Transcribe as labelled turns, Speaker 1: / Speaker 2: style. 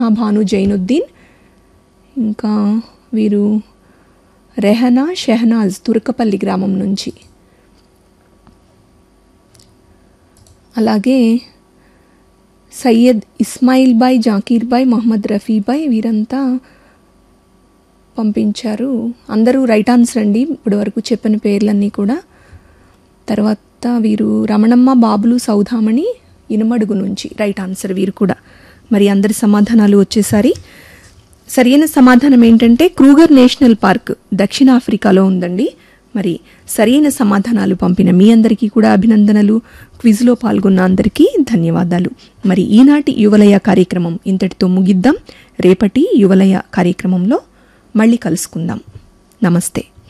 Speaker 1: భాను జైనుద్దీన్ ఇంకా వీరు రెహనా షెహనాజ్ తురకపల్లి గ్రామం నుంచి అలాగే సయ్యద్ ఇస్మాయిల్ బాయ్ జాకీర్ బాయ్ మహమ్మద్ రఫీ బాయ్ వీరంతా పంపించారు అందరూ రైట్ ఆన్సర్ అండి ఇప్పటి వరకు చెప్పిన పేర్లన్నీ కూడా తర్వాత వీరు రమణమ్మ బాబులు సౌధామణి ఇనుమడుగు నుంచి రైట్ ఆన్సర్ వీరు కూడా మరి అందరి సమాధానాలు వచ్చేసారి సరైన సమాధానం ఏంటంటే క్రూగర్ నేషనల్ పార్క్ దక్షిణాఫ్రికాలో ఉందండి మరి సరైన సమాధానాలు పంపిన మీ అందరికీ కూడా అభినందనలు క్విజ్లో పాల్గొన్న అందరికీ ధన్యవాదాలు మరి ఈనాటి యువలయ కార్యక్రమం ఇంతటితో ముగిద్దాం రేపటి యువలయ కార్యక్రమంలో మళ్ళీ కలుసుకుందాం నమస్తే